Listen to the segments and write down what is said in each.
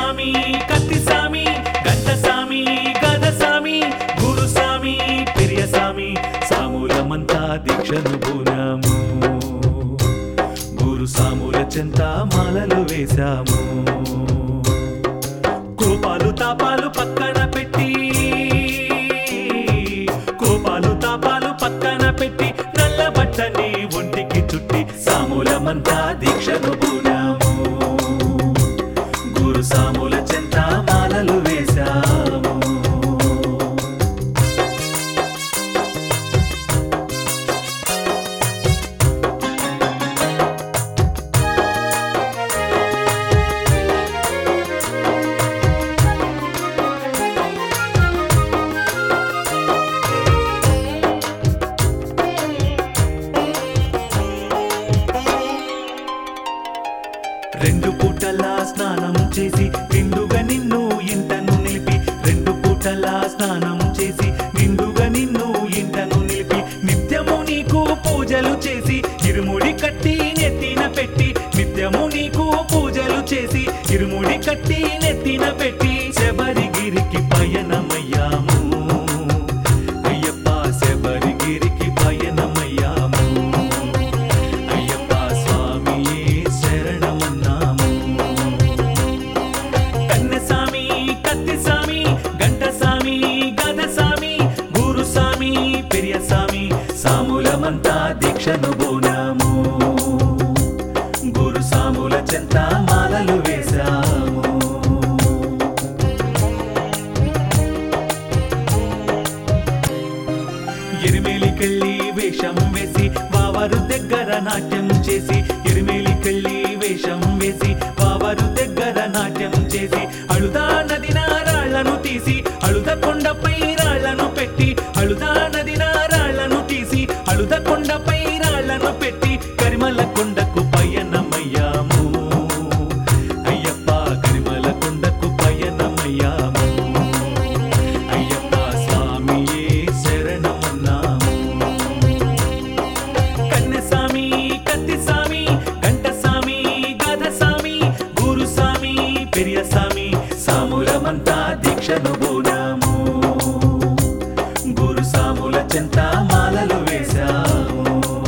సామి కత్తి సామి గంట సామి గద సామి గురు సామి పెరియ సామి సాములమంతా దీక్షను పూనాము గురు సాముల చెంత మాలలు వేశాము కోపాలు తాపాలు పక్కన పెట్టి కోపాలు తాపాలు పక్కన పెట్టి నల్ల బట్టని ఒంటికి చుట్టి సాములమంతా దీక్షను పూనాము గురు సాముల చెంత మాలలు వేశాము రెండు పూటలా స్నానం చేసి నిండుగా నిన్ను ఇంటను నిలిపి రెండు పూటలా స్నానం చేసి నిండుగా నిన్ను ఇంటను నిలిపి నిత్యము నీకు పూజలు చేసి ఇరుముడి కట్టి నెత్తిన పెట్టి నిత్యము నీకు పూజలు చేసి ఇరుముడి కట్టి నెత్తిన పెట్టి శబరిగిరికి పయనమయ్యాము అయ్యప్ప శబరిగిరికి పయనమయ్యాము అయ్యప్ప స్వామియే శరణమన్నాము కన్నెసామి కత్తి సామి గంట సామి గద సామి గురు సామి పెరియ సామి సాములమంతా దీక్షను బోనాము గురు సాముల చెంత మాలలు వేశాము ఎరిమేలికెళ్ళి వేషం వేసి వావరు దగ్గర నాట్యం చేసి ఎరిమేలికెళ్ళి వేషం వేసి వావరు దగ్గర నాట్యం చేసి అழுదా నది నారాళ్లను తీసి అழுద కొండపై రాళ్లను పెట్టి అழுదా నది నారాళ్లను తీసి అழுద కొండపై రాళ్లను పెట్టి కరిమల కొండకు పయనమయ్యాము అయ్యప్ప కరిమల కొండకు పయనమయ్యాము అయ్యప్ప స్వామియే శరణమన్నాము కన్నెసామి కత్తి సామి గంట సామి గద సామి గురు సామి పెరియ సామి సాములమంతా దీక్షను బోనాము గురు సాముల చెంత మాలలు వేశాము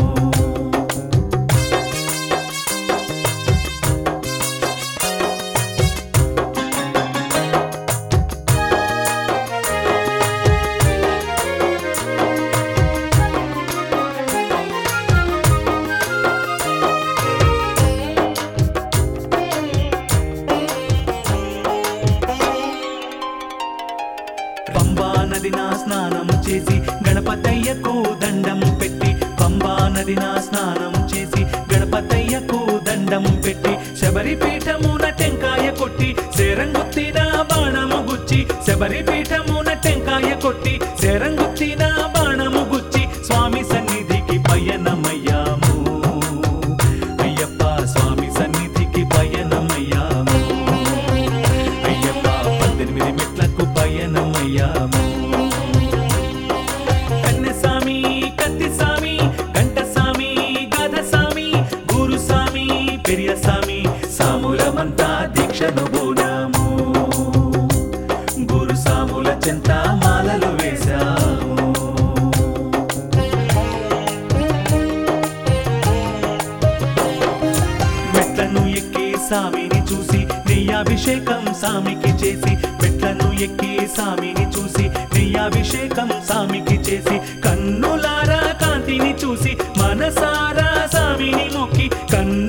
పంబా నది నా స్నానం చేసి గణపతయ్యకు దండం పెట్టి పంబా నది నా స్నానం చేసి గణపతయ్యకు దండం పెట్టి శబరి పీఠమున టెంకాయ కొట్టి శరంగుత్తిన బాణము గుచ్చి శబరి పీఠమున టెంకాయ కొట్టి శరంగుత్తిన బాణము గుచ్చి స్వామి సన్నిధికి పయనమయ్యాము అయ్యప్ప స్వామి సన్నిధికి పయనమయ్యాము అయ్యప్ప పద్దెనిమిది మెట్లకు పయనమయ్యాము కన్నెసామి కత్తి సామి గంట సామి గద సామి గురు సామి పెరియ సామి సాములమంతా దీక్షను బోనాము గురు సాముల చెంత మాలలు వేశాము మెట్లను ఎక్కి సామిని చూసి నెయ్యాభిషేకం సామికి చేసి మెట్లను ఎక్కి సామిని చూసి నెయ్యాభిషేకం సామికి చేసి కన్నులారా కాంతిని చూసి మనసారా సామిని మొక్కి కన్ను